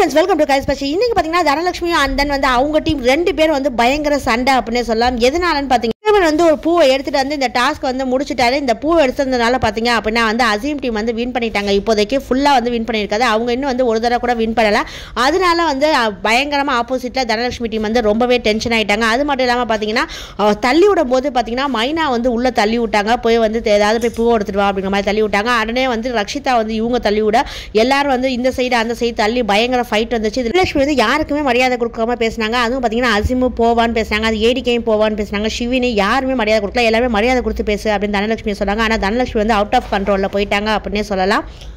friends welcome to guys பச்சி இன்னைக்கு பார்த்தீங்கன்னா தனலட்சுமியும் அண்ட் தென் வந்து அவங்க டீம் ரெண்டு பேரும் வந்து பயங்கர சண்டை அப்படின்னே சொல்லலாம் எதனாலன்னு பார்த்தீங்கன்னா இவன் வந்து ஒரு பூவை எடுத்துட்டு வந்து இந்த டாஸ்க் வந்து முடிச்சுட்டாரு இந்த பூவை எடுத்ததுனால பார்த்தீங்க அப்படின்னா வந்து அசீம் டீம் வந்து வின் பண்ணிட்டாங்க இப்போதைக்கு ஃபுல்லாக வந்து வின் பண்ணியிருக்காது அவங்க இன்னும் வந்து ஒரு தடவை கூட வின் பண்ணல அதனால வந்து அஹ், பயங்கரமா ஆப்போசிட்டில் தனலட்சுமி டீம் வந்து ரொம்பவே டென்ஷன் ஆயிட்டாங்க அது மட்டும் இல்லாமல் பார்த்தீங்கன்னா அஹ், தள்ளி விடும் போது பார்த்தீங்கன்னா மைனா வந்து உள்ளே தள்ளி விட்டாங்க போய் வந்து தே- ஏதாவது போய் பூவை எடுத்துட்டு வா அப்படிங்கிற மாதிரி தள்ளி விட்டாங்க உடனே வந்து ரக்ஷிதா வந்து இவங்க தள்ளி விட எல்லாரும் வந்து இந்த சைடு அந்த சைடு தள்ளி பயங்கர ஃபைட் வந்துச்சு இது லட்சுமி வந்து யாருக்குமே மரியாதை கொடுக்காம பேசினாங்க அதுவும் பார்த்தீங்கன்னா அசிமு போவான்னு பேசினாங்க அது ஏடிக்கையும் போவான்னு பேசினாங்க சிவினி யாருமே மரியாதை கொடுக்கல எல்லாருமே மரியாதை கொடுத்து பேசு அப்படின்னு தனலட்சுமி சொன்னாங்க ஆனால் தனலட்சுமி வந்து அவுட் ஆஃப் கண்ட்ரோலில் போயிட்டாங்க அப்படின்னே சொல்லலாம்